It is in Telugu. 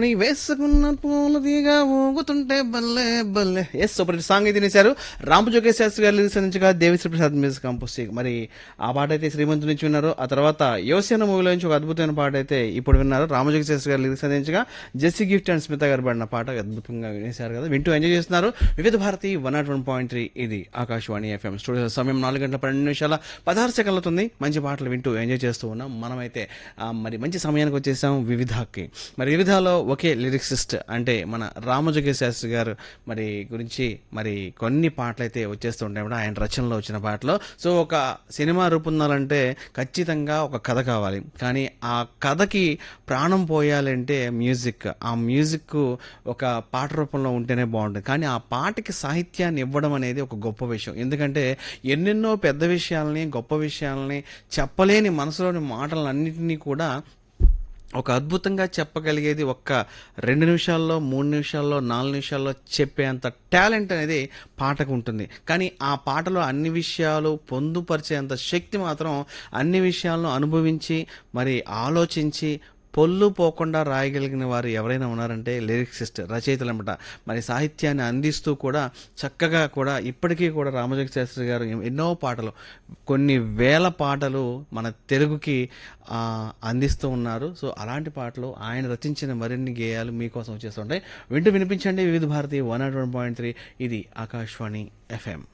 చిత్రంలోని వేసుకున్న పూల తీగ ఊగుతుంటే బల్లే బల్లే ఎస్ సూపర్ హిట్ సాంగ్ తినేశారు రాంపు జోగేశ్ శాస్త్రి గారు లిరిక్స్ అందించగా దేవిశ్రీ ప్రసాద్ మ్యూజిక్ కంపోజ్ మరి ఆ పాట అయితే శ్రీమంతు నుంచి విన్నారు ఆ తర్వాత యువసేన మూవీలో నుంచి ఒక అద్భుతమైన పాట అయితే ఇప్పుడు విన్నారు రామజోగేశ్ శాస్త్రి గారు లిరిక్స్ అందించగా జెస్సీ గిఫ్ట్ అండ్ స్మిత గారు పడిన పాట అద్భుతంగా వినేశారు కదా వింటూ ఎంజాయ్ చేస్తున్నారు Vividh Bharati one not one point three ఇది ఆకాశవాణి ఎఫ్ఎం స్టూడియో సమయం నాలుగు గంటల పన్నెండు నిమిషాల పదహారు సెకండ్లు అవుతుంది మంచి పాటలు వింటూ ఎంజాయ్ చేస్తూ ఉన్నాం మనమైతే ఆ, మరి మంచి సమయానికి వచ్చేసాం వివిధకి మరి వివిధలో ఒకే లిరిక్సిస్ట్ అంటే మన రామజోగేశ్ శాస్త్రి గారు మరి గురించి మరి కొన్ని పాటలు అయితే వచ్చేస్తూ ఉంటాయి కూడా ఆయన రచనలో వచ్చిన పాటలు సో ఒక సినిమా రూపొందాలంటే ఖచ్చితంగా ఒక కథ కావాలి కానీ ఆ కథకి ప్రాణం పోయాలంటే మ్యూజిక్ ఆ మ్యూజిక్ ఒక పాట రూపంలో ఉంటేనే బాగుంటుంది కానీ ఆ పాటకి సాహిత్యాన్ని ఇవ్వడం అనేది ఒక గొప్ప విషయం ఎందుకంటే ఎన్నెన్నో పెద్ద విషయాల్ని గొప్ప విషయాల్ని చెప్పలేని మనసులోని మాటలన్నింటినీ కూడా ఒక అద్భుతంగా చెప్పగలిగేది ఒక్క రెండు నిమిషాల్లో మూడు నిమిషాల్లో నాలుగు నిమిషాల్లో చెప్పేంత టాలెంట్ అనేది పాటకు ఉంటుంది కానీ ఆ పాటలో అన్ని విషయాలు పొందుపరిచేంత శక్తి మాత్రం అన్ని విషయాలను అనుభవించి మరి ఆలోచించి పొల్లు పోకుండా రాయగలిగిన వారు ఎవరైనా ఉన్నారంటే లిరిక్సిస్ట్ రచయితలు అనమాట మరి సాహిత్యాన్ని అందిస్తూ కూడా చక్కగా కూడా ఇప్పటికీ కూడా రామజోగ శాస్త్రి గారు ఎన్నో పాటలు కొన్ని వేల పాటలు మన తెలుగుకి ఆ, అందిస్తూ ఉన్నారు సో అలాంటి పాటలు ఆయన రచించిన మరిన్ని గేయాలు మీకోసం వచ్చేస్తుంటాయి వింటూ వినిపించండి Vividh Bharati one not one point three ఇది ఆకాశవాణి ఎఫ్ఎం